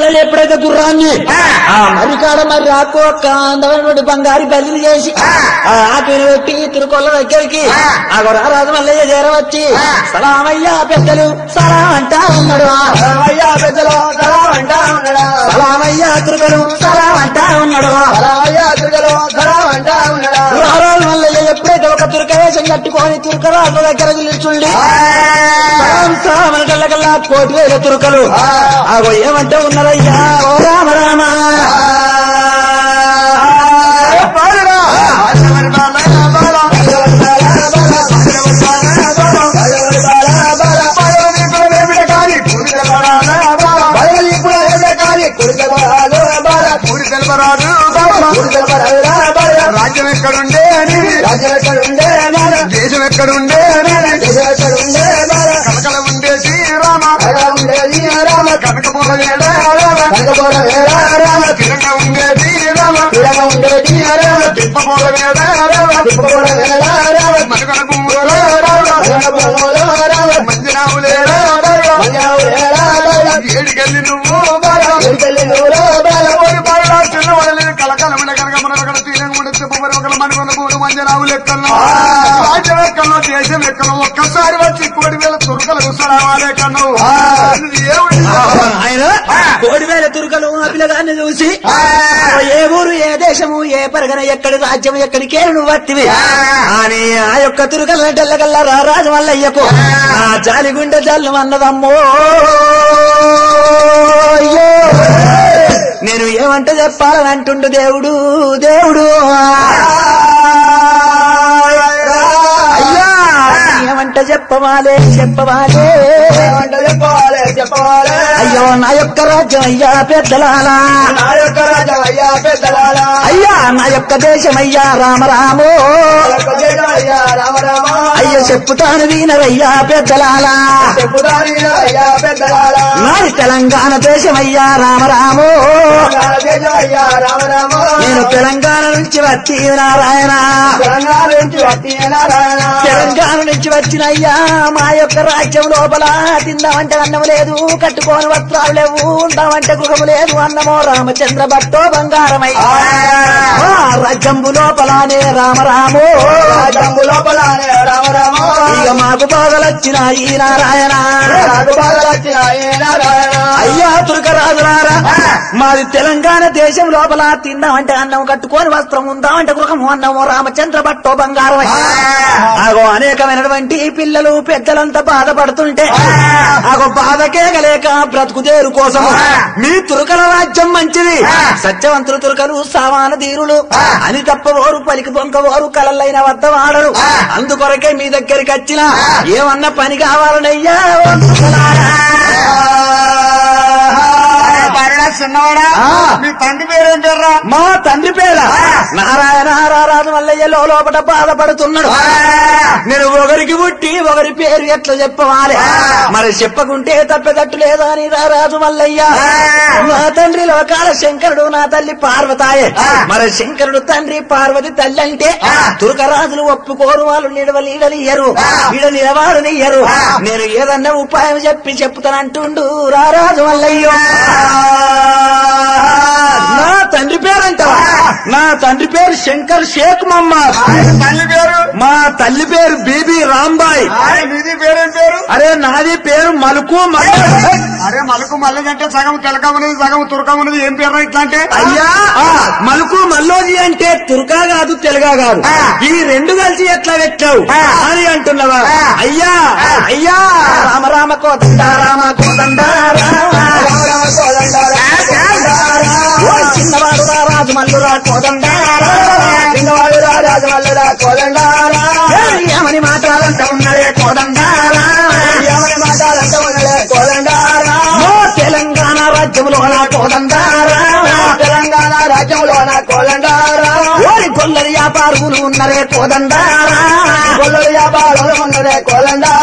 మల్లయ్య ఎప్పుడైతే గుర్రాన్ని ఆ మరికాడ మరి రాకు ఒక్క అందమైనటువంటి బంగారు బల్లిని చేసి ఆ ఆకుని పెట్టి తిరుకొల్ల దగ్గరికి ఆ రాజు మల్లయ్య చేరవచ్చి సలామయ్యా పెద్దలు సలాం అంటా ఉన్నాడు అయ్యా పెద్దలు సలాం అంటా ఉన్నాడా సలామయ్యా తిరుగలు సలాం అంటా ఉన్నాడు అయ్యా పెద్దలు సలాం అంటా ఉన్నాడా రారాజు మల్లయ్య ఎప్పుడైతే ఒక తురక వేషం కట్టుకొని తురకరాజు దగ్గర నిల్చుండి సలాం సలాం అనగల్లగల్లా కోటి వేల తురకలు ఆగో ఏమంటే ఉన్నారయ్యా ఓ రామ రామ పాడురా అల్లవరి బాల బాల అల్లవరి బాల బాల పదవి కూడా వేమిడ కాని పూరి తెలవరాదు బాల పదవి కూడా వేమిడ కాని పూరి తెలవరాదు బాల పూరి తెలవరాదు బాల పూరి తెలవరాదు బాల రాజ్యం ఎక్కడుండే అని రాజ్యం ఎక్కడుండే బాల దేశం ఎక్కడుండే అని దేశం ఎక్కడుండే బాల కలకల ఉండే శ్రీరామ కలకల ఉండే శ్రీరామ కనకపోల వేళ రామ కనకపోల వేళ రామ తిరంగ ఉండే శ్రీరామ తిరంగ ఉండే శ్రీరామ తిప్పపోల వేళ రామ తిప్పపోల వేళ రామ మనుగడ భూములో రామ మనుగడ భూములో రామ మందిరావులే రామ మందిరావులే రామ ఏడికెళ్ళి నువ్వు బాల ఏడికెళ్ళి నువ్వు బాల ఓడి బాల చిన్న వడలేదు కలకలమైన కనుక మన అక్కడ తీరంగా ఉండే తిప్పమరి ఒకళ్ళ మనుగొన్న భూములు మందిరావులు ఎక్కల్లో రాజ్యం ఎక్కల్లో దేశం ఎక్కల్లో ఒక్కసారి వచ్చి కోడి వేల తురుకలకు సరావాలే కన్ను ఏమిటి ఆయన కోడి వేల తురుకలు ఆ పిల్లగాన్ని చూసి ఏ ఊరు ఏ దేశము ఏ పరగన ఎక్కడి రాజ్యం ఎక్కడి కేరు వత్తివి అని ఆ యొక్క తురుకల డెల్లగల్ల రారాజు మల్లయ్యకు ఆ జాలి గుండె జల్లు అన్నదమ్మో అయ్యో నేను ఏమంటే చెప్పాలని అంటుండు దేవుడు దేవుడు అయ్యా ఏమంట చెప్పవాలే చెప్పవాలే చెప్పాలి చెప్పాలి అయ్యో నా యొక్క రాజ్యం అయ్యా పెద్దలాలా నా యొక్క రాజా అయ్యా పెద్దలాల అయ్యా నా యొక్క దేశం అయ్యా రామరామో అయ్యా రామ రామ అయ్యో చెప్పుతాను వీనరయ్యా పెద్దలాలా చెప్పుదాని అయ్యా పెద్దలాల నాది తెలంగాణ దేశం అయ్యా రామరామో అయ్యా రామ రామ నేను తెలంగాణ నుంచి వచ్చి నారాయణ తెలంగాణ నుంచి వట్టి నారాయణ తెలంగాణ నుంచి వచ్చిన అయ్యా మా యొక్క రాజ్యం లోపల తిందామంటే అన్నం లేదు కట్టుకోని వస్త్రాలు లేవు ఉందామంటే గృహము లేదు అన్నమో రామచంద్ర భట్టో బంగారమయ్యా ఆ రాజ్యంబు లోపలనే రామరామో జంబు లోపలనే రామ రామ ఇక మాకు బాధలొచ్చిన ఈ నారాయణ నాకు బాగా వచ్చిన నారాయణ అయ్యా తురకరాజులారా మాది తెలంగాణ దేశం లోపల తిందామంటే అన్నం కట్టుకొని వస్త్రం ఉందామంటే గృహము అన్నము రామచంద్ర భట్టో బంగారం ఆగో అనేకమైనటువంటి పిల్లలు పెద్దలంతా బాధపడుతుంటే ఆగో బాధకే గలేక బ్రతుకుదేరు కోసం మీ తురకల రాజ్యం మంచిది సత్యవంతులు తురకలు సామాన ధీరులు అని తప్పవోరు పలికి బొంకవోరు కలలైన వద్ద వాడరు అందుకొరకే మీ దగ్గరికి వచ్చిన ఏమన్నా పని కావాలనయ్యా ఓ తురకలారా. చిన్నవాడా ఆ. మీ తండ్రి పేరేం పేర్రా మా తండ్రి పేర నారాయణ రారాజు మల్లయ్య లోపట బాధపడుతున్నాడు నేను ఒకరికి పుట్టి ఒకరి పేరు ఎట్లా చెప్పవాలి మరి చెప్పకుంటే తప్పెదట్టు లేదా అని రారాజు మల్లయ్య నా తండ్రి లోకాల శంకరుడు నా తల్లి పార్వతాయే మరి శంకరుడు తండ్రి పార్వతి తల్లి అంటే తురకరాజులు ఒప్పుకోరు వాళ్ళు నిడవ లీడలియ్యరు ఈడ నిలవాడనియ్యరు నేను ఏదన్నా ఉపాయం చెప్పి చెప్తానంటుండు రారాజు మల్లయ్య నా తండ్రి పేరు అంటావా నా తండ్రి పేరు శంకర్ షేక్ మహమ్మద్ ఆయన తల్లి పేరు మా తల్లి పేరు బీబీ రాంబాయ్ ఆయన నిధి పేరేం పేరు అరే నాది పేరు మలుకు మల్ల అరే మలకు మల్లెది అంటే సగం తెలకమున్నది సగం తురకమున్నది ఏం పేరు ఇట్లా అంటే అయ్యా మలుకు మల్లోజీ అంటే తుర్కా కాదు తెలుగా కాదు ఈ రెండు కలిసి ఎట్లా పెట్టావు అని అంటున్నావా అయ్యా అయ్యా రామ రామ కోదండ రామ కోదండ రామ ఓ చిన్నవాడు రా రాజు మల్లురా కోదండ చిన్నవాడు రా రాజు మల్లెరా కోదండారా ఏమని మాట్లాడంట ఉన్నదే కోదండ ఎవరి మాట్లాడంటే ఉన్నలే కోదండారా ఓ తెలంగాణ రాజ్యంలో నా కోదండ తెలంగాణ రాజ్యంలో నా కోదండారా ఓరి గొల్లరి వ్యాపారులు ఉన్నరే కోదండ గొల్లలు వ్యాపారం ఉన్నదే కోదండారా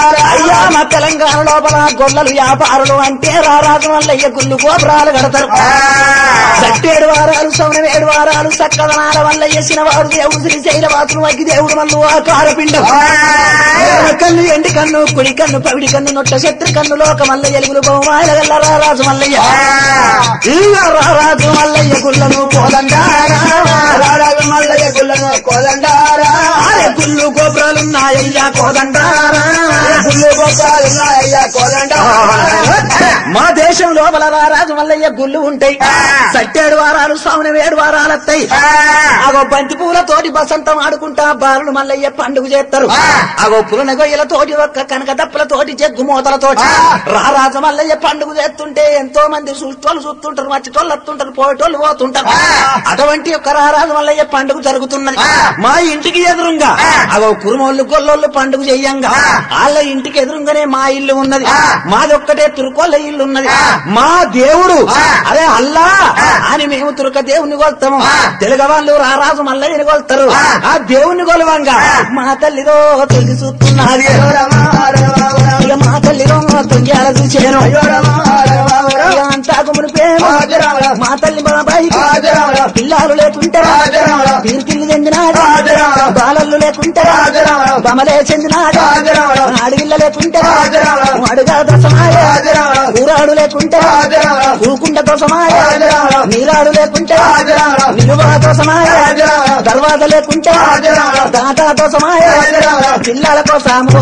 అయ్యా మా తెలంగాణ లోపల గొల్లలు వ్యాపారులు అంటే రారాజు మల్లయ్య గుళ్ళు గోపురాలు కడతారు సట్టేడు వారాలు సౌనం ఏడు వారాలు సక్కదనాల వల్ల చేసిన వాడు దేవుడు శ్రీశైల వాసులు అగ్గి దేవుడు మల్లు ఆకార పిండం కన్ను ఎండి కన్ను కుడి కన్ను పవిడి కన్ను నొట్ట శత్రు కన్ను లోక మల్ల ఎలుగులు బహుమాల గల్ల రారాజు మల్లయ్య ఇక రారాజు మల్లయ్య గుళ్ళను కోదండారా రారాజు మల్లయ్య గుళ్ళను కోదండారా ఆరే గుళ్ళు గోపురాలున్నాయ్యా కోదండారా గుళ్ళు గోపాలున్నాయ్యా కోదండారా మా దేశం లోపల రారాజు మల్లయ్య గుళ్ళు ఉంటాయి సట్టేడు వారాలు సామున ఏడు వారాలు వస్తాయి అగో బంతి పూలతోటి బసంతం ఆడుకుంటా బాలుడు మల్లయ్య పండుగ చేస్తారు అగో పులన గొయ్యలతోటి ఒక్క కనక దప్పులతోటి జగ్గు మూతలతోటి రారాజు మల్లయ్య పండుగ చేస్తుంటే ఎంతో మంది చూస్తోళ్ళు చూస్తుంటారు మచ్చిటోళ్ళు వస్తుంటారు పోయేటోళ్ళు పోతుంటారు అటువంటి ఒక రారాజు మల్లయ్య పండుగ జరుగుతున్నది మా ఇంటికి ఎదురుగా అగో కురుమోళ్ళు గొల్లోళ్ళు పండుగ చెయ్యంగా వాళ్ళ ఇంటికి ఎదురుగానే మా ఇల్లు ఉన్నది మాది ఒక్కటే తురుకోళ్ళ ఇల్లు ఉన్నది మా దేవుడు అదే అల్లా అని మేము తురుక దేవుని కొలుతాము తెలుగు వాళ్ళు రారాజు మల్లయ్యని కొలుతారు ఆ దేవుని కొలవంగా మా తల్లిదో తొలిగి చూస్తున్నది ఇక మా తల్లిదో తొంగ్యాల చూసేను ఇక అంతా గుముని ప్రేమ మా తల్లి బాబాయి పిల్లలు లేకుంటారా పీరు పిల్లి చెందినాడు బాలల్లు లేకుంటారా బమలే చెందినాడు అడవిల్ల లేకుంటారా అడుగా దశమాయ ఊరాడు లేకుంటారా ఊకుండ దోసమాయ నీరాడు లేకుంటారా నిలువ దోసమాయ దర్వాజ లేకుంటారా దాటా దోసమాయ పిల్లల కోసము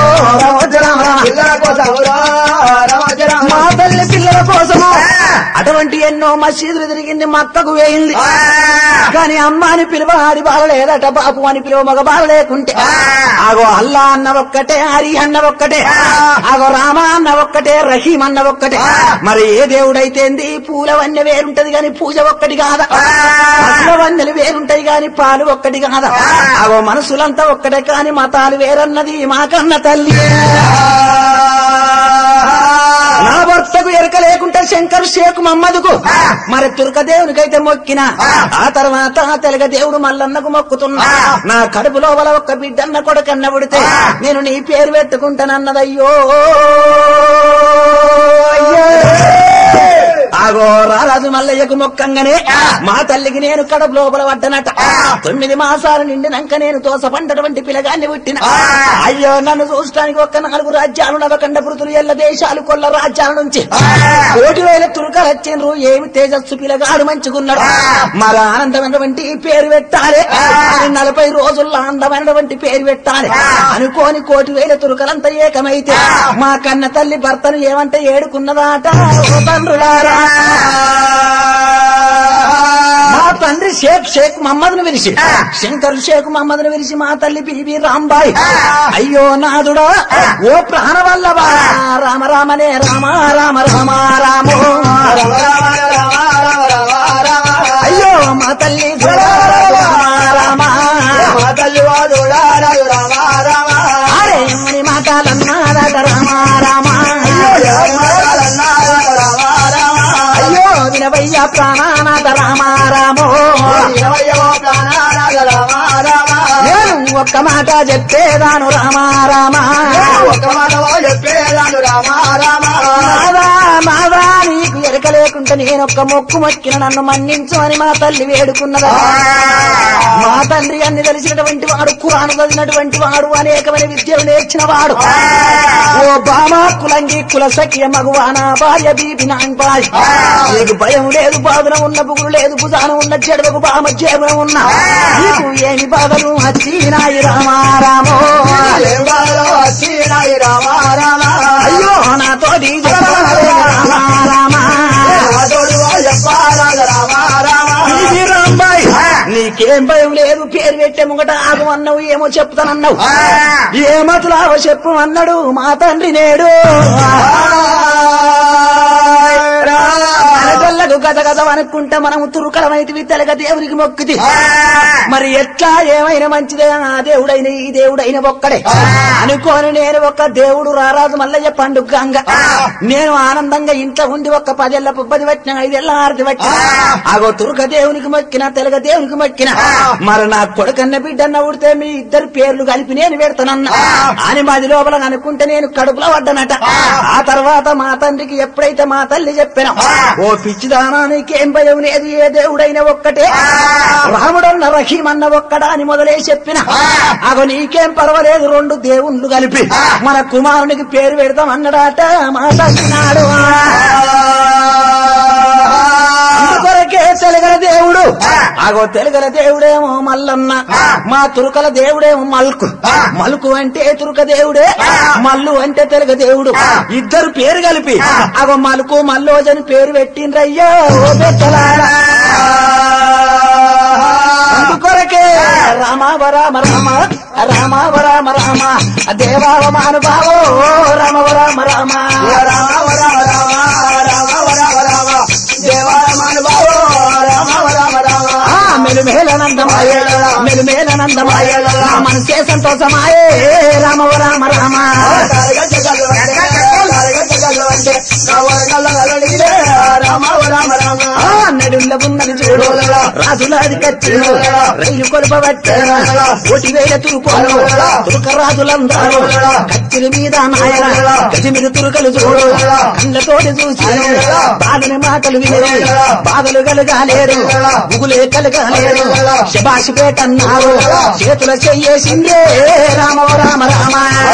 మా తల్లి పిల్లల కోసము అటువంటి ఎన్నో మసీదులు తిరిగింది మక్కకు వేయింది కానీ అమ్మ అని పిలువ ఆడి బాల లేదట బాపు అని పిలువ మగ బాల లేకుంటే ఆగో అల్లా అన్న ఒక్కటే హరి అన్న ఒక్కటే ఆగో రామ అన్న ఒక్కటే రహీం అన్న ఒక్కటే మరి ఏ దేవుడైతేంది పూల వన్నె వేరుంటది గాని పూజ ఒక్కటి కాదా పళ్ళ వన్నెలు వేరుంటాయి గాని పాలు ఒక్కటి కాదా ఆగో మనసులంతా ఒక్కటే కాని మతాలు వేరన్నది మాకన్న తల్లి నా భర్తకు ఎరక లేకుంటే శంకర్ షేక్ మమ్మదుకు మరి తుర్క దేవునికైతే మొక్కిన ఆ తర్వాత తెలుగ దేవుడు మల్లన్నకు మొక్కుతున్నా నా కడుపు లోపల ఒక్క బిడ్డన్న కొడుకన్న పుడితే నేను నీ పేరు పెట్టుకుంటానన్నదయ్యో అయ్యో. ఆగో రారాజు మల్లయ్యకు మొక్కంగానే మా తల్లికి నేను కడుపు లోపల పడ్డనట తొమ్మిది మాసాలు నిండినాక నేను తోసపంటటువంటి పిల్లగాన్ని పుట్టిన అయ్యో నన్ను చూడటానికి ఒక్క నాలుగు రాజ్యాలు నవకండ పృతులు ఎల్ల దేశాలు కొల్ల రాజ్యాల నుంచి కోటి వేల తురుకలు వచ్చిండ్రు ఏమి తేజస్సు పిల్లగాడు మంచుకున్నాడు మరి ఆనందమైనటువంటి పేరు పెట్టాలి మరి నలభై రోజుల్లో అందమైనటువంటి పేరు పెట్టాలి అనుకోని కోటి వేల తురుకలంతా ఏకమైతే మా కన్న తల్లి భర్తను ఏమంటే ఏడుకున్నదాట ఓ తండ్రులారా మా తండ్రి షేక్ షేక్ మహమ్మద్ను పిలిచి శంకర్ షేక్ మహమ్మద్ను పిలిచి మా తల్లి బీబీ రాంబాయ్ అయ్యో నాదుడా ఓ ప్రాణ వల్లభా రామ రామనే రామ రామ రామ రామో అయ్యో మా తల్లి చూడా రామ రామ అరే ఎమ్మని మాటలన్నారట రామ రామ అయ్యో వినవయ్య ప్రాణానాథ రామ రామో నేను ఒక్క మాట చెప్పేదాను రామ రామ మాదా మాదా నీకు ఎరక లేకుంటే నేను ఒక్క మొక్కు మొక్కిన నన్ను మన్నించు అని మా తల్లి వేడుకున్నదా మా తండ్రి అన్ని తెలిసినటువంటి వాడు కురాను చదివినటువంటి వాడు అనేకమైన విద్యలు నేర్చిన వాడు ఓ బామా కులంగి కుల సఖ్య మగువాన భార్య బీబి నాంపాయ్ నీకు భయం లేదు బాధన ఉన్న బుగులు లేదు భుజాన ఉన్న చెడవకు బామ జేబున ఉన్న నీకు ఏమి బాధలు వచ్చినాయి రామా రామో అయ్యో నాతోటి చెప్పాలి రామా రామా ఇది రాంబాయ్ నీకేం భయం లేదు పేరు పెట్టే ముంగట ఆగు అన్నావు ఏమో చెప్తానన్నావు ఏమతులావో చెప్పు అన్నాడు మా తండ్రి నేడు అనగొల్ల తెలకు గద గద అనుకుంటే మనం తురుకలమైతివి తెలగ దేవునికి మొక్కితి మరి ఎట్లా ఏమైనా మంచిదే ఆ దేవుడైన ఈ దేవుడైన ఒక్కడే అనుకోని నేను ఒక దేవుడు రారాజు మల్లయ్య పండుగ గంగ నేను ఆనందంగా ఇంట్లో ఉండి ఒక పదేళ్ల పుబ్బది వచ్చిన ఐదేళ్ల ఆరతి వచ్చిన ఆగో తురుక దేవునికి మొక్కిన తెలగ దేవునికి మొక్కిన మరి నా కొడుకన్న బిడ్డన్న ఉడితే మీ ఇద్దరు పేర్లు కలిపి నేను పెడతానన్న అని మాది లోపల అనుకుంటే నేను కడుపులో పడ్డానట ఆ తర్వాత మా తండ్రికి ఎప్పుడైతే మా తల్లి చెప్పిన ఓ పిచ్చిదానా నీకేం భయం లేదు ఏ దేవుడైనా ఒక్కటే రాముడన్న రహీం అన్న ఒక్కడా అని మొదలే చెప్పిన అగో నీకేం పర్వాలేదు రెండు దేవుళ్ళు కలిపి మన కుమారునికి పేరు పెడతాం అన్నడాట మా తల్లినాడు అందుకొరకే తెలుగల దేవుడు అగో తెలుగల దేవుడేమో మల్లన్న మా తురుకల దేవుడేమో మల్కు మల్కు అంటే తురుక దేవుడే మల్లు అంటే తెలుగ దేవుడు ఇద్దరు పేరు కలిపి అగో మలుకు మల్లోజని పేరు పెట్టిండ్రయ్యో ఓ పెట్టలారా అందుకొరకే రామ రామ రామ రామ రామ రామ దేవావ మానుభావో రామ రామ రామ రామ రామ రామ రామ రామ రామ దేవాలమానుభావో రామ రామ రామ ఆ మెలుమేలనందమాయే మెలుమేలనందమాయే నా మనసే సంతోషమాయే రామ రామ రామ ఆ నడుల్ల ఉన్నది చూడు రాజులాది కచ్చిను రైలు కొలుపబట్టాను కోటి వేల తురుకోను తురుక రాజులందరూ కచ్చిరి మీద నాయన గజి మీద తురుకలు చూడు కళ్ళతోటి చూసి బాధని మాటలు విని బాధలు కలగాలేరు ముగులే కలగాలేరు శబాషి పేటన్నారు చేతుల చెయ్యేసిందే రామ రామ రామ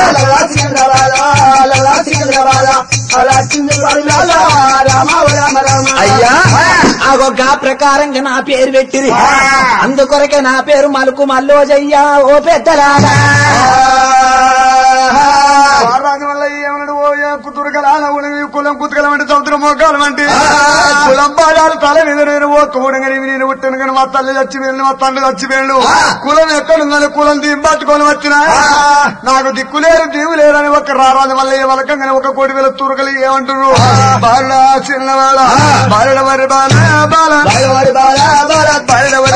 అయ్యా ఆగొక్క ప్రకారంగా నా పేరు పెట్టిరి అందుకొరకే నా పేరు మలుకు మల్లోజయ్యా ఓ పెద్దలారా వారాది వల్ల ఏమన్నాడు ఓ కుతురుకలాల ఉడవి కులం కుతుకలం అంటే సముద్రం మోకాలం అంటే కులం పాదాలు తల మీద నేను ఓ తోడగని నేను పుట్టాను కానీ మా తల్లి చచ్చిపోయాను మా తండ్రి చచ్చిపోయాడు కులం ఎక్కడుందని కులం దీని పట్టుకొని వచ్చిన నాకు దిక్కు లేరు దీవు లేరని ఒక రారాజు వల్ల ఏ వలకంగానే ఒక కోటి వేల తురుకలు ఏమంటారు బాల చిన్నవాళ్ళ బాలడ వరి బాల బాల బాలవాడి బాల బాల బాలడ వరి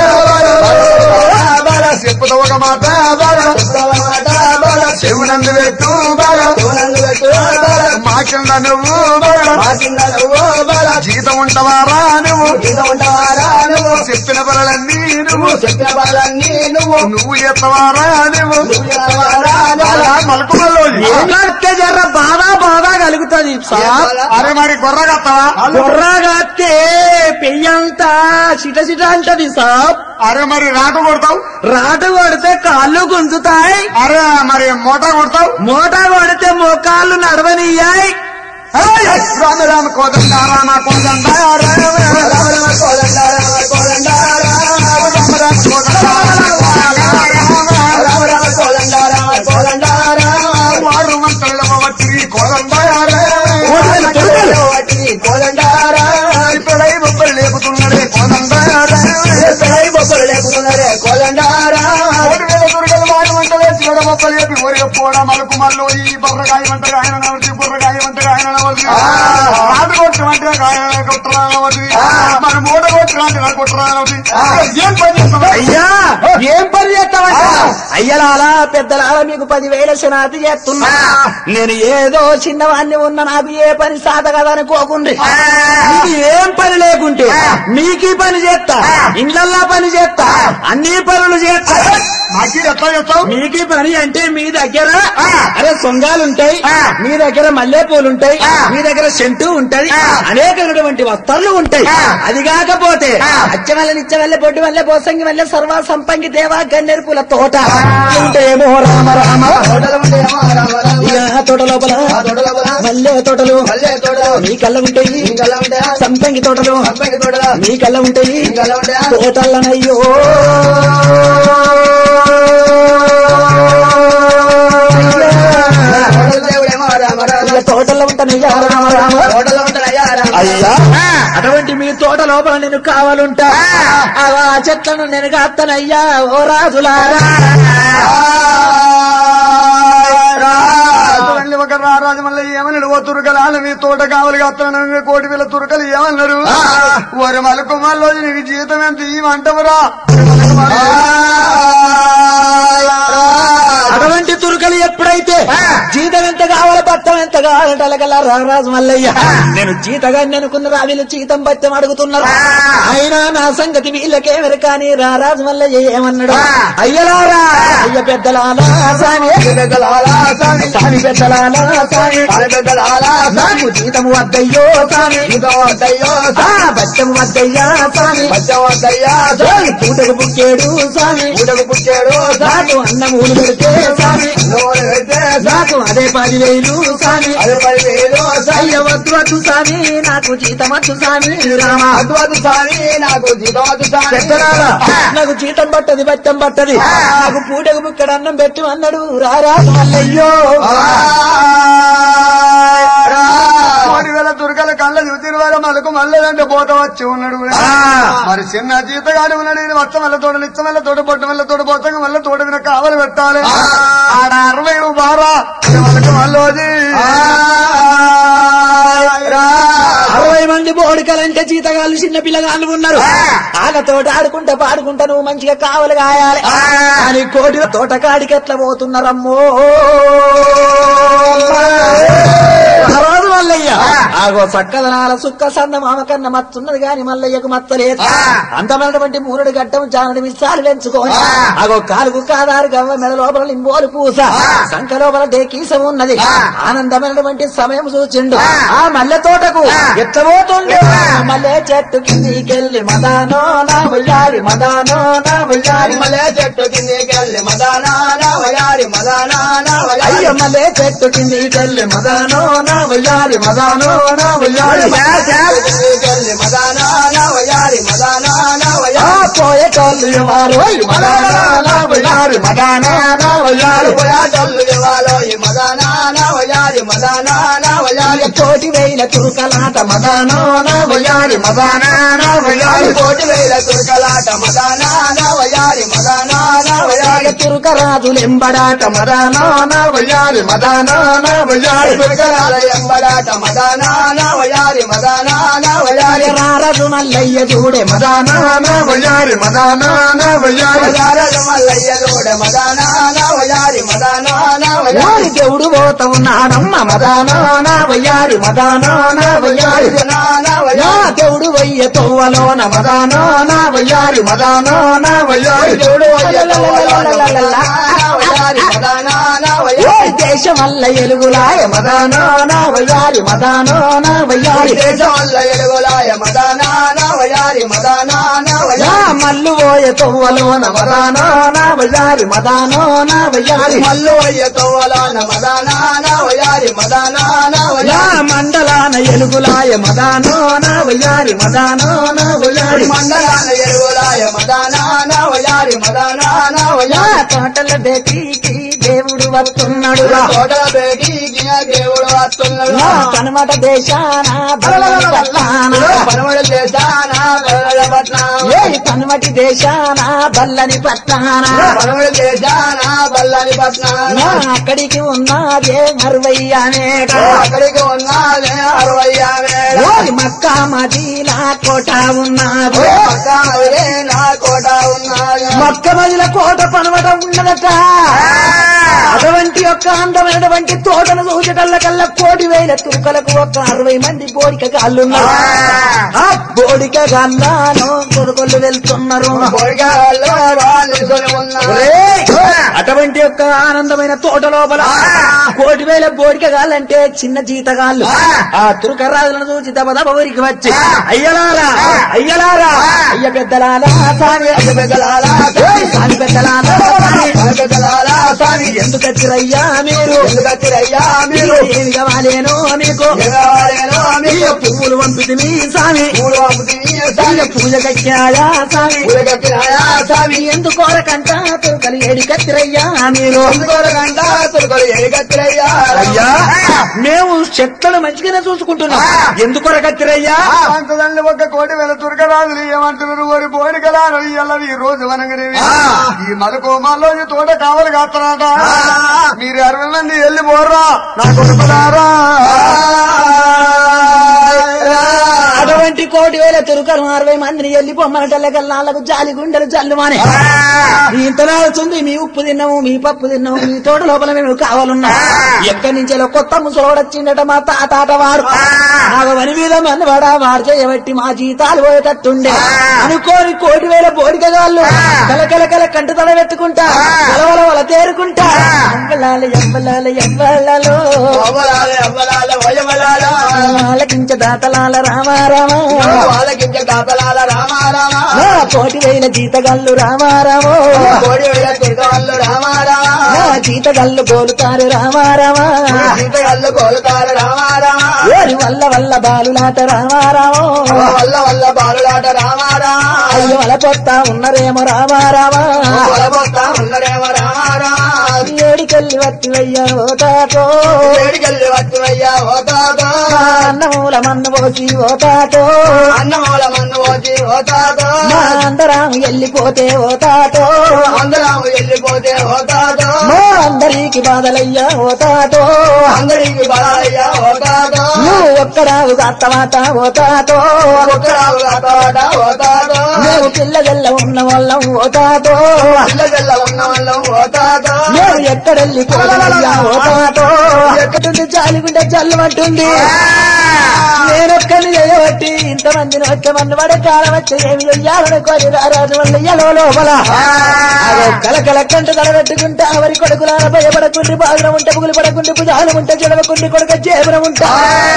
బాల చెప్పుతా ఒక మాట బాల బాల చెవునందు పెట్టు బాల మాకింద నువ్వు బాల జీతం ఉంటవారా నువ్వు చెప్పిన పనులన్నీ నువ్వు నువ్వు నువ్వు ఎత్తవారా నువ్వు మలుకు ఏమంటే జర్ర బాధ బాధ కలుగుతుంది సాబ్ అరే మరి గొర్ర కత్తవా బుర్రగాస్తే పెయ్యంతా చిట చిట అంటది సాబ్ అరే మరి రాక కొడతావు రాటు కొడితే కాళ్ళు గుంజుతాయి అరే మరి మూట కొడతావు మూట కొడితే మోకాళ్ళు నడవనియ్యాయి రామ రామ కోదండ రామ కోదండ రామ రామ కోదండ రామ కోదండ రామ రామ కోదండ వారు మంత్రుల వచ్చి కోదండ ఇప్పుడై బొబ్బలు లేపుతున్నదే కోదండ కోటి వేల దుర్గలు వాడు వంటలే చూడ బొబ్బలు లేపి ఒరే పోడ మలుకు మల్లు ఈ బొర్రగాయ వంటగా ఆయన నవతి బుర్రగాయ వంటగా ఆయన నవతి నాటు కొట్టు అంటే ఆయన కొట్టరా నవతి మరి మూట కొట్టు అంటే నాకు కొట్టరా నవతి ఏం పని చేస్తావు అయ్యా ఏం పని చేస్తావంట అయ్యలాలా పెద్దలాలా మీకు పదివేల శనాతి చేస్తున్నా నేను ఏదో చిన్నవాణ్ణి ఉన్న నాకు ఏ పని సాధ కదా అనుకోకుండ్రి మీకు ఏం పని లేకుంటే మీకు ఈ పని చేస్తా ఇండ్లల్లా పని చేస్తా అన్ని పనులు చేస్తా మాకి ఎట్లా చేస్తావు మీకు ఈ పని అంటే మీ దగ్గర అరే సొంగాలు ఉంటాయి మీ దగ్గర మల్లె పూలు ఉంటాయి మీ దగ్గర సెంటు ఉంటది అనేకమైనటువంటి వస్త్రాలు ఉంటాయి అది కాకపోతే అచ్చవల్ల నిచ్చవల్ల బొడ్డు వల్ల పోసంగి వల్ల సర్వ సంపంగి దేవా గన్నేరు పూల తోట ఉంటేమో రామ రామ ఇక ఆ తోట లోపల మల్లె తోటలు మీ కళ్ళ ఉంటాయి సంపంగి తోటలు మీ కళ్ళ ఉంటాయి తోటల్లనయ్యో ఇక తోటల్లో ఉంటానయ్యా రామ రామ అయ్యా అటువంటి మీ తోట లోపల నేను కావాలంటా ఆ చెట్లను నేను కాస్తానయ్యా ఓ రాజులారా ఒక రారాజు మళ్ళీ ఏమన్నాడు ఓ తురకలు నీ తోట కావాలి కత్తనని కోటి వేల తురకలు ఏమన్నారు ఒరి మలకు మళ్ళీ నీకు జీతం ఎంత ఇవ్వమంటవురా అటువంటి తురుకలు ఎప్పుడైతే జీతం ఎంత కావాలి బత్తం ఎంత కావాలంటే అలాగల్లా రారాజు మల్లయ్య నేను జీతగాన్ని అనుకున్నారు వీళ్ళు జీతం బత్తం అడుగుతున్నారు అయినా నా సంగతి వీళ్ళకేమరు కానీ రారాజు మల్లయ్య ఏమన్నాడు అయ్యలారా అయ్య పెద్దలాలా సామి సామి పెద్దలాలా సామి నాకు జీతం వద్దయ్యో సామి ఆ, బత్తం వద్దయ్యా సామి జోలి పూటకు పుట్టాడు సామి నాకు అన్నమూలు పెడితే సామి నాకు అదే పదివేలు సామి అయ్య వద్దు వద్దు సామి నాకు జీతం వద్దు సామి రామా నాకు జీతం పెద్దలారా, నాకు జీతం పట్టది బట్టం పట్టది నాకు పూటకు బుక్కడ అన్నం పెట్టు అన్నాడు రారా మల్లయ్యో కోటి వేల తురకల కళ్ళ చూసిన వారు మలకు మళ్ళదంటే పోత వచ్చి ఉన్నాడు మరి చిన్న జీతగాడు ఉన్నాడు ఈయన వచ్చ మళ్ళీ తోట నిచ్చ మళ్ళీ తోట పొట్ట మళ్ళీ తోట పోతాక మళ్ళీ తోట మీద కావాలి పెట్టాలి ఆడ అరవై బారా మళ్ళీ మళ్ళీ అరవై మంది బోడికలంటే జీతగాళ్ళు చిన్న పిల్లగాళ్ళు ఉన్నారు వాళ్ళతోటి ఆడుకుంటా పాడుకుంటా నువ్వు మంచిగా కావలి కాయాలి అని కోటి తోటకాడికి ఎట్లా పోతున్నారమ్మో రాజు మల్లయ్య ఆగో చక్కదనాల సుక్క సంద మామ కన్న మత్తున్నది గాని మల్లయ్యకు మత్తలేదు అందమైనటువంటి మూరుడు గడ్డం జానడి మిస్సాలు పెంచుకోని ఆగో కాలుకు కాదారు గవ్వ మెడ లోపల లింబోలు పూస సంఖ లోపల డేకీసం ఉన్నది ఆనందమైనటువంటి సమయం చూచిండు ఆ మల్లె తోటకు ఎట్ల పోతుండే మల్లె చెట్టు కిందికెళ్ళి మదానో నా ఉయ్యాలి మదానో నా ఉయ్యాలి మలే చెట్టు కిందికెళ్ళి మదానా వయారి మదానా వయారి అయ్య మల్లె చెట్టు కిందికెళ్ళి మదానో నా ఉయ్యాలి మదానో నా ఉయ్యాలి కిందికెళ్ళి మదానా వయారి మదానా ఆ వయారి పోయేటోళ్ళు ఎవరు మదానో నా ఉయ్యాలి మదానో నా ఉయ్యాలి పోయాటోళ్ళు ఇవ్వాలో ఈ మదానా వయారి మదానా వయారి కోటి వేల తురుకలాట మదానో నా ఉయ్యాలి మదానో నా ఉయ్యాలి కోటి వేల తుర్కలాట మదానా వయారి మదానా వయారి తురుక రాజులెంబడాట మదానో నా ఉయ్యాలి మదానో నా ఉయ్యాలి తుర్కలాల ఎంబడాట మదానా వయారి మదానా వయారి రారదు మల్లయ్య చూడే మదానో నా ఉయ్యాలి మదానో నా ఉయ్యాలి వయారలు మల్లయ్య లోడ మదానా వయారి మదానా వయారి వారి దేవుడు పోత ఉన్నాడమ్మ మదానో నా ఉయ్యాలి మదానో నా ఉయ్యాలి నానా నా వయారి దేవుడు వయ్య తోవలోన మదానో నా ఉయ్యాలి మదానో నా ఉయ్యాలి దేవుడు వయారి మదానా ఓ వయారి దేశం వల్ల ఎలుగులాయ మదానో నా వయ్యాలి మదానో నా వయ్యాలి దేశం వల్ల ఎలుగులాయ మదానా వయారి మదానా నా వయారి మల్లు పోయ తొవ్వలోన మదానో నా వయ్యాలి మదానో నా వయ్యాలి మల్లు అయ్య తోవలాన మదానా వయారి మదానా నా వయారి మండలాన ఎలుగులాయ మదానో నా వయ్యాలి మదానో నా వయ్యాలి మండలాన ఎలుగులాయ మదానా వయారి మదానా నా వయారి తోటల బేటీకి దేవుడు వస్తున్నాడు తోటల బేటీకి దేవుడు వస్తున్నాడు నా కనమట దేశాన బల్లని పట్టాన పరమడ దేశాన బలల పట్నం ఏ కనమటి దేశాన బల్లని పట్టాన పరమడ దేశాన బల్లని పట్నం నా అక్కడికి ఉన్నదే అరవై అనేక అక్కడికి ఉన్నదే అరవై యాభై ఓయ్ మక్కా మదీనా కోట ఉన్నది పక్క నా కోట ఉన్నది మక్క మదిల కోట పనవట ఉన్నదట అటువంటి యొక్క అందమైనటువంటి తోటను చూచటల్ల కల్లా కోటి వేల తురుకలకు ఒక అరవై మంది బోడిక గాళ్ళున్నారు ఆ బోడిక గాళ్ళను కొనుగోలు వెళ్తున్నారు కోరికల్లో నిలుకొని ఉన్నారు ఒరేయ్! అటువంటి యొక్క ఆనందమైన తోట లోపల కోటి వేల బోడిక గాళ్ళంటే చిన్న జీతగాళ్ళు ఆ తురుకరాజులను చూసి దబ దబ ఊరికి వచ్చి అయ్యలారా అయ్యలారా అయ్య పెద్దలారా సామి అయ్య పెద్దలారా ఓయ్ సామి పెద్దలారా సామి పెద్దలారా స్వామి ఎందుకు వచ్చిరయ్యా మీరు ఎందుకు వచ్చిరయ్యా మీరు ఏమి కావాలేనో మీకు ఎగవాలేనో అయ్య మీరు పువ్వులు పంపితే మీ సామి మూడు పంపుతుంది దయ్య పూజకయ్యాయా స్వామి పూజకెక్కినాయా స్వామి ఎందుకోరకంట తురుకలు ఏడి కత్తిరయ్యా మీరు అందుకోరకంట తురుకలు ఎడిగత్తిరయ్యా అయ్యా మేము చెట్లను మంచిగానే చూసుకుంటున్నాం ఎందుకొర కత్తిరయ్యా అంతదండి ఒక కోటి వేల తురకరాజులు ఏమంటున్నారు ఓరి పోలికలాను ఇయ్యాలని ఈ రోజు వనంగనే ఈ మలకోమాల్లో ఈ తోట కావాలి కాస్తారట మీరు అరవై మంది వెళ్ళి పోర్రా నా కొడుకులారా అటువంటి కోటి వేల తురుకలు అరవై మందిని వెళ్ళి పొమ్మనటల్లకల్లాలకు జాలి గుండెలు జల్లుమానే ఇంత నాడుతుంది మీ ఉప్పు తిన్నాము మీ పప్పు తిన్నాము మీ తోట లోపల మేము కావాలన్నా ఎక్కడి నుంచో కొత్త ముసలోడొచ్చిండట మా తాతాట వాడు నాగవని మీద మనవాడా వాడు చేయబట్టి మా జీతాలు పోయేటట్టుండే అనుకోని కోటి వేల బోడికగాళ్ళు కలకల కల కంట తల పెట్టుకుంటా కలవల వల తేరుకుంటా ఎంబలాలి ఎంబలాలి ఎంబలలో అవ్వలాల అవ్వలాల వయవలాల ఆలకించ దాతలాల రామారామా వాళ్ళకించ కాపలాల రామారామ నా కోటి వేల జీతగాళ్ళు రామారామో కోడి వేల తుర్గవల్లు రామారామ నా జీతగాళ్ళు గోలుతారు రామారామా సీతగల్లు కోలుతారు రామారామ ఓరి వల్ల వల్ల బాలులాట రామారామో వల్ల వల్ల బాలులాట రామారామ అయ్యో అల పొత్తా ఉన్నరేమో రామారామా కొలబోతా ఉన్నడేమో రామారామ ఏడికెళ్ళి వత్తి వెయ్యను ఓతాతో వేడికెళ్ళి వచ్చువయ్యా ఓతాదో మా అన్నమూల మన్ను పోసి ఓతాతో అన్నమూల మన్ను పోచి ఓతాదో మా అందరాము వెళ్ళిపోతే ఓతాతో అందరం వెళ్ళిపోతే ఓతాదో మా అందరికి బాధలయ్యా ఓతాతో అందరికి బలాలయ్యా ఓతాదో నువ్వు ఒక్కరావు అత్తమాట ఓతాతో ఒక్కరావు కాపాట ఓతాదో మేము పిల్లగల్ల ఉన్న వాళ్ళం ఓతాతో పిల్లగల్ల ఉన్న వాళ్ళం ఓతాదో మేము ఎక్కడెళ్ళి పోదయ్యా ఓతాతో ఎక్కడుంది జాలిగుంటే జల్లమంటుంది నేనొక్కని చేయబట్టి ఇంతమందిని వచ్చమంది పడే కాలం వచ్చి ఏమి చెయ్యాలని కొని రారాజు వల్ల ఎలో లోపల అదో కలకల కంట తలబెట్టుకుంటే అవరి కొడుకులాల భయపడకుండి బాధన ఉంటే పుగులు పడకుండి భుజాలు ఉంటే చెడవకుండి కొడుక చేపడం ఉంటా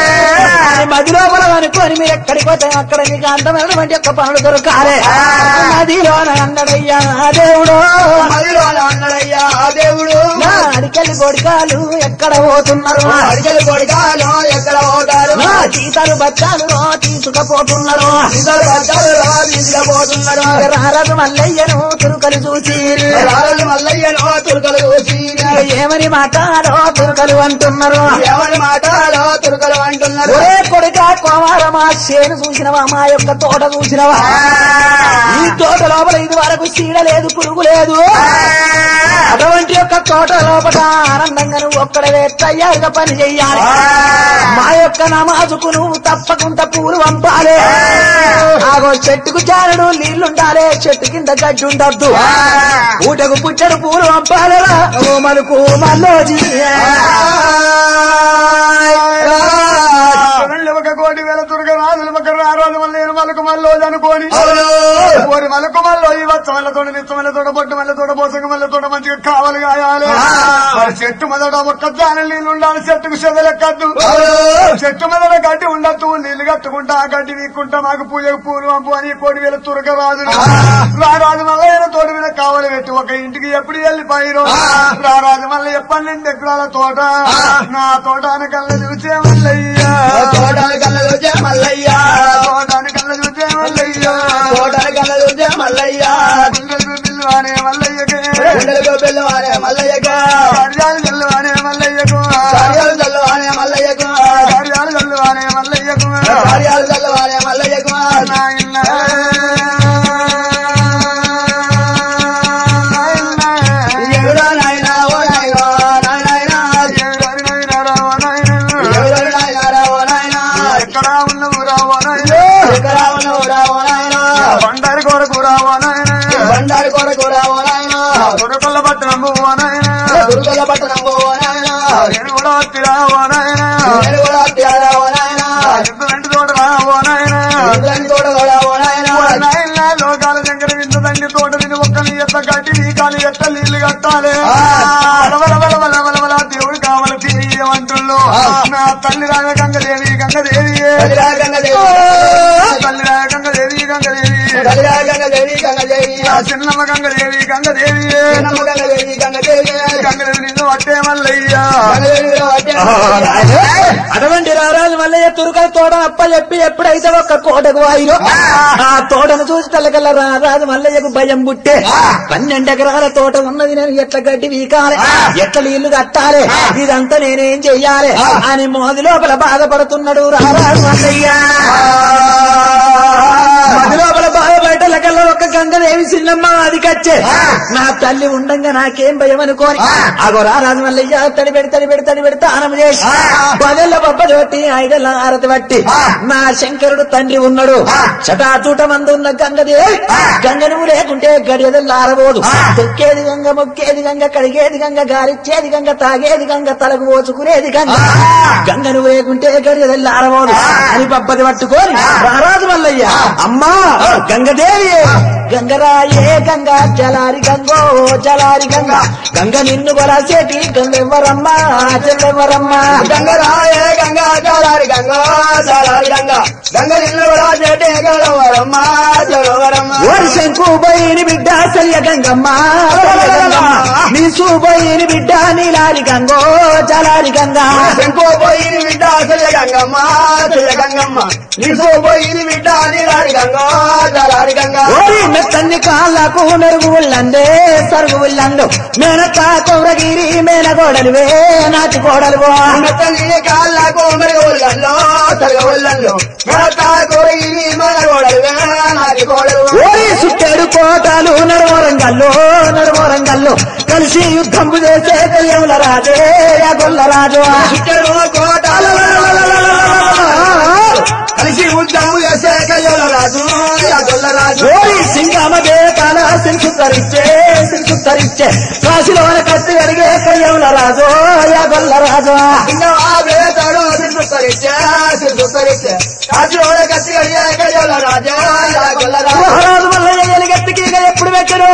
మది లోపల అనుకోని మీరు ఎక్కడికి పోతే అక్కడ మీకు అందమైనటువంటి యొక్క పనులు దొరకాలే నదిలో అన్నడయ్యా ఆ దేవుడు మదిలో అన్నడయ్యా ఆ దేవుడు నా అడికెళ్ళి కొడుకాలు ఎక్కడ పోతున్నారు అడిగలు కొడుకాలు ఎక్కడ పోతారు నా జీతాలు బచ్చాలు తీసుకుపోతున్నారు ఇద్దరు భర్తలు తీసుకుపోతున్నారు రారదు మల్లయ్యను తురుకలు చూసి రాళ్ళు మల్లయ్యను తురుకలు చూసి ఏమని మాట్లాడో తురుకలు అంటున్నారు ఎవరి మాటలో తురుకలు అంటున్నారు ఒరే కొడుక కోమారమా చేను చూసినవా మా యొక్క తోట చూసినవా ఈ తోట లోపల ఇది వరకు చీడ లేదు పురుగు లేదు అటువంటి యొక్క తోట లోపల ఆనందంగా నువ్వు ఒక్కడవే తయారుగా పని చెయ్యాలి మా యొక్క నమాజుకు నువ్వు తప్పకుండా పూలు పంపాలి ఆగో చెట్టుకు చారడు నీళ్లుండాలి చెట్టు కింద గడ్డి ఉండద్దు ఊటకు పుట్టడు పూలు పంపాలిరా ఓ మలుకు మల్లోజీ రెండు ఒక కోటి వేల తురక రాజులు ఒక రారాజు మళ్ళీ నేను మలకు మల్లో అనుకోని ఓరి మలకు మల్లో ఈ వచ్చ మళ్ళీ తోట నిత్త మళ్ళీ తోట పొట్టు మళ్ళీ తోట పోసక మళ్ళీ తోట మంచిగా కావాలి కాయాలి మరి చెట్టు మొదట ఒక్క జాన నీళ్ళు ఉండాలి చెట్టుకు చెదలెక్కద్దు చెట్టు మొదట గడ్డి ఉండద్దు నీళ్లు కట్టుకుంటా ఆ గడ్డి వీక్కుంటా మాకు పూజకు పూలు పంపు అని కోటి వేల తురక రాజులు రారాజు మల్లయ్య తోట మీద కావాలి పెట్టి ఒక ఇంటికి ఎప్పుడు వెళ్ళిపోయిరు రారాజు మళ్ళీ పన్నెండు ఎకరాల తోట నా తోటాన కళ్ళ చూసే మల్లయ్యా తోటలు కళ్ళ చూసే మల్లయ్యా తోటాన కళ్ళ చూసే మల్లయ్యా తోటలు కళ్ళ చూసే మల్లయ్యా పిల్లలకు పిల్లవానే మల్లయ్యకే గుండెలకు పిల్లవారే మల్లయ్యగా కార్యాలు చల్లవానే మల్లయ్యకు కార్యాలు చల్లవారే మల్లయ్యకు కార్యాలు చల్లవానే మల్లయ్యకు కార్యాలు చల్లవారే మల్లయ్యకు నాయన ఎవరో నాయనా ఓ నాయనా నాయనా ఎవరో నాయనా ఓ నాయనా ఎక్కడ ఉన్నవు రావో నాయన ఎక్కడ ఉన్నవురా ఓ నాయనా బండారి కొరకు రావో నాయన బండారు కొరకు ఓ నాయనా కొరకొల్ల పట్టణము ఓ నాయన దుర్గల పట్టణం ఓ నాయనా నేను కూడా వచ్చి రావో నాయన నేను కూడా తీరా ఓ నాయనా ఇంటి తోట రావో నాయన ఇంద్రాని తోట కూడా ఓ నాయనా నాయన లోకాల దగ్గర వింత తండ్రి తోట విని ఒక్కని ఎత్త కట్టి నీ కాలు ఎత్త నీళ్లు కట్టాలి వల వల వల వల వల దేవుడు కావాలి తీయమంటుల్లో నా తల్లి రాగ గంగదేవి గంగదేవి గంగదేవి తల్లి రాగ గంగదేవి గంగదేవి గంగదేవి గంగదేవి నా చిన్నమ్మ గంగదేవి గంగదేవి నమ్మ గంగదేవి గంగదేవి గంగలు నిన్ను అట్టే మల్లయ్యా అటువంటి రారాజు మల్లయ్య తురుకల తోట అప్ప చెప్పి ఎప్పుడైతే ఒక్క కోటకు వాయిరో ఆ తోటను చూసి తలకల్లా రారాజు మల్లయ్యకు భయం పుట్టే పన్నెండు ఎకరాల తోట ఉన్నది నేను ఎట్ల గడ్డి వీకాలి ఎట్ల నీళ్లు కట్టాలి ఇదంతా నేనేం చెయ్యాలి అని మోది లోపల బాధపడుతున్నాడు రారాజు మల్లయ్య మది లోపల బాధపడటలకల్లా ఒక్క గంగదేవి చిన్నమ్మ అది కచ్చే నా తల్లి ఉండంగా నాకేం భయం అనుకోని అగో రారాజు మల్లయ్య తడి పెడి తడి పెడి తడి పెడి తానం చేసి పదెల్ల బొబ్బది బట్టి ఐదెల్ల ఆరతి బట్టి నా శంకరుడు తండ్రి ఉన్నాడు చటాచూట మందు ఉన్న గంగదేవి గంగ నువ్వు లేకుంటే గడియదల్లా ఆరబోదు తొక్కేది గంగ మొక్కేది గంగ కడిగేది గంగ గాలిచ్చేది గంగ తాగేది గంగ తలకు పోచుకునేది గంగ గంగ నువ్వు లేకుంటే గడియదల్లా ఆరబోదు అని బొబ్బది పట్టుకొని రారాజు మల్లయ్య అమ్మా గంగదేవి గంగరాయే గంగ జలారి గంగో జలారి గంగ గంగ నిన్ను కొలసేటి గంగెవ్వరమ్మా చెల్లెవ్వరమ్మా గంగరాయ గంగా చాలారి గంగా చాలారి గంగా గంగ నిన్ను కూడా చెట్టే గలవరమ్మ చలవరమ్మ ఓరి శంకు బోయిని బిడ్డ సల్య గంగమ్మ సల్య గంగమ్మ. నీ సూబోయిని బిడ్డ నీలారి గంగో జలారి గంగ శంకో పోయిని బిడ్డ అసలు గంగమ్మ అసలు గంగమ్మ నీకో పోయిని బిడ్డ నీలాడి గంగా చాలారి గంగా ఓరి మెత్తన్ని కాళ్ళకు మెరుగు ఉల్లందే సరుగు ఉల్లందు మేనత్త కౌరగిరి మేనగోడలువే నాటి కోడలువో మెత్తని కాళ్ళకు మెరుగోళ్ళల్లో సగోళ్ళల్లో మెడతా కోరిని మనగోడలు నాటి కోడలు ఓరి సుట్టేడు కోటాలు నడుమోరంగల్లో నడుమోరంగల్లో కలిసి యుద్ధం చేసే తెలియముల రాజే గొల్ల రాజు చిట్టడు కోటాలు కలిసి ఉద్యమం చేసే కయ్యోల రాజు గొల్ల రాజు ఓరి సింగమ దేకాల సింసుతరిచ్చే సింసుతరిచ్చే కాశీలోన కత్తి అడిగే కయ్యముల రాజు గొల్ల రాజు వేతాడు సిద్ధుత్తరిచ్చే సిద్ధుత్తరిచ్చే రాజులోడ కత్తి అయ్యే కయ్యోల రాజు గొల్ల రాజు మహారాజు వల్ల ఎలిగెత్తికి ఇక ఎప్పుడు పెట్టరు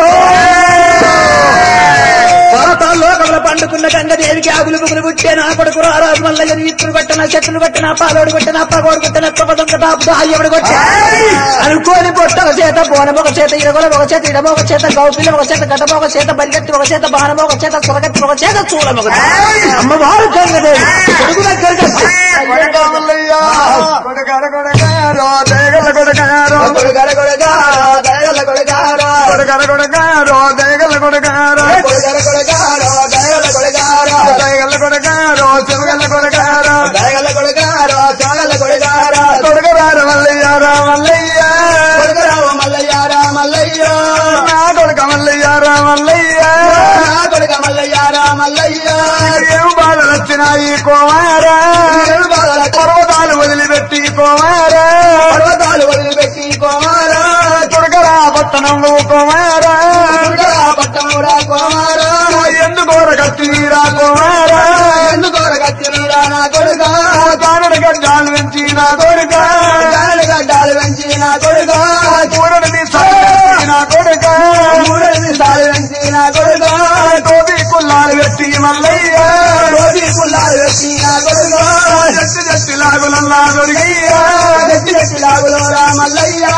పర్వతాల్లో కమల పండుకున్న గంగదేవికి ఆగులు బుగులు పుట్టే నా కొడుకు రారాజు మల్లయ్య ఇత్తులు కొట్టిన చెట్లు కొట్టిన పాలోడు కొట్టిన పగోడు కొట్టిన తొమ్మిదొంక తాపు అయ్యవుడు కొట్టా అనుకోని పొట్ట ఒక చేత బోనం ఒక చేత ఇరగొల ఒక చేత ఇడమ ఒక చేత గౌపిల్ల ఒక చేత గడ్డమ ఒక చేత బలిగట్టి ఒక చేత బాణం ఒక చేత సురగట్టి ఒక చేత చూడం ఒక అమ్మవారు గంగదేవి కొడుకు దగ్గరికి వచ్చి, కొడక మల్లయ్యా కొడకార కొడకారో దేగల కొడకారో కొడుగడ కొడుగారా దయగల కొడుగారా కొడకార కొడకారో దేగల కొడకారో కొడుగడ కొడుగారా దయగల కొడుగారా దేగల కొడకారో చెమగల కొడకారో దయగల కొడుగారా చాగల కొడుగారా కొడకరార మల్లయ్యారా మల్లయ్యా కొడుకురావు మల్లయ్యారా మల్లయ్యో నా కొడక మల్లయ్యారా మల్లయ్యా నా కొడుక మల్లయ్యారా మల్లయ్యో ఏం బాధలు వచ్చినాయి కోమారా ఏడు బాధల పర్వతాలు వదిలిపెట్టి కోమారా పర్వతాలు వదిలిపెట్టి కోమారా కొడకరా పట్టణం నువ్వు కోమారా కొడుకురా పట్టమురా కోమారా ఎందుకోర కత్తిరా కోమారా ఎందుకోర కత్తిరా నా కొడుకా తానుడు గడ్డాలు పెంచి నా కొడుక గాలి గడ్డాలు పెంచి నా కొడుకా కూడని నీ సాయి నా కొడుక మూడని సాలు పెంచి నా కొడుకా కోపి కుల్లాలు పెట్టి మల్లయ్య రోజీ పుల్లాలు పెట్టి నా కొడుకా జట్టి జట్టి లాగులన్నా దొరికయ్యా గట్టి గట్టి లాగులోరా మల్లయ్యా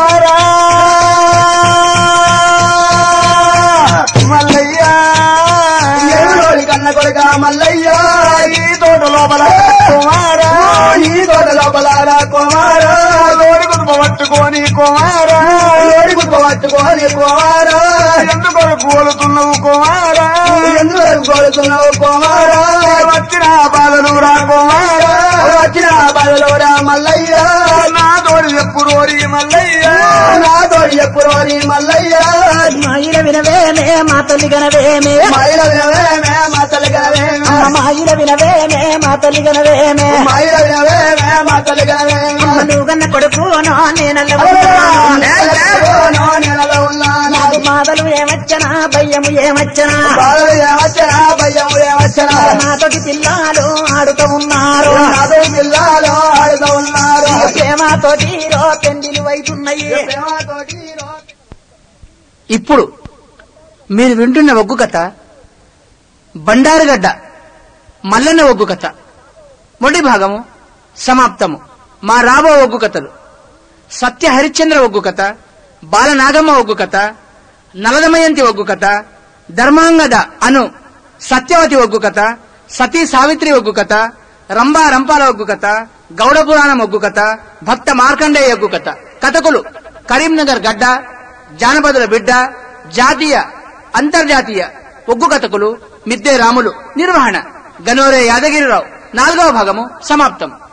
మల్లయ్యా ఏడులోని కన్న కొడుకా మల్లయ్యా ఈ తోట లోపల కుమారా ఈ తోట లోపలారా కుమారా లోని కుటుంబ పట్టుకొని కుమారా లోడి గుప్ప పట్టుకోని కుమారా ఎందుకు కోలుతున్నావు కుమారా ఎందుకు కోరుతున్నావు కుమారా వచ్చిన బాధలు రా కుమారా వచ్చిన బలలోరా మల్లయ్యా నా తోడు ఎప్పుడు ఓరి మల్లయ్య నా తోడి ఎప్పుడోని మల్లయ్యా మాయిల వినవేమే మా తల్లి గనవేమే మైల వినవేమే మా తల్లి గనవేమే అమ్మ మాయిల వినవేమే మా తల్లి గనవేమే మైల వినవేమే మా తల్లి గనవేమే నువ్వు కన్న కొడుకు నో నేనల్ల నెలలో ఉన్నాను నాకు మాదలు ఏమచ్చనా భయ్యము ఏమచ్చనా బాధలు ఏమచ్చనా భయము ఏమచ్చనా నాతోటి పిల్లలు ఆడుతూ ఉన్నారు నాతో పిల్లలు ఆడుతూ ఉన్నారు ప్రేమతోటి రో పెండిలు అవుతున్నాయి ప్రేమతోటి రో- ఇప్పుడు మీరు వింటున్న ఒగ్గు కథ బండారుగడ్డ మల్లన్న ఒగ్గు కథ మొదటి భాగము సమాప్తము మా రాబో ఒగ్గు కథలు సత్య హరిశ్చంద్ర ఒగ్గు కథ బాలనాగమ్మ ఒగ్గు కథ నలదమయంతి ఒగ్గు కథ ధర్మాంగద అను సత్యవతి ఒగ్గు కథ సతీ సావిత్రి ఒగ్గు కథ రంభా రంపాల ఒగ్గు కథ గౌడ పురాణం ఒగ్గు కథ భక్త మార్కండేయ ఒగ్గు కథ కథకులు కరీంనగర్ గడ్డ జానపదుల బిడ్డ జాతీయ అంతర్జాతీయ ఒగ్గు కథకులు మిద్దే రాములు నిర్వహణ గనోరే యాదగిరిరావు నాలుగవ భాగము సమాప్తం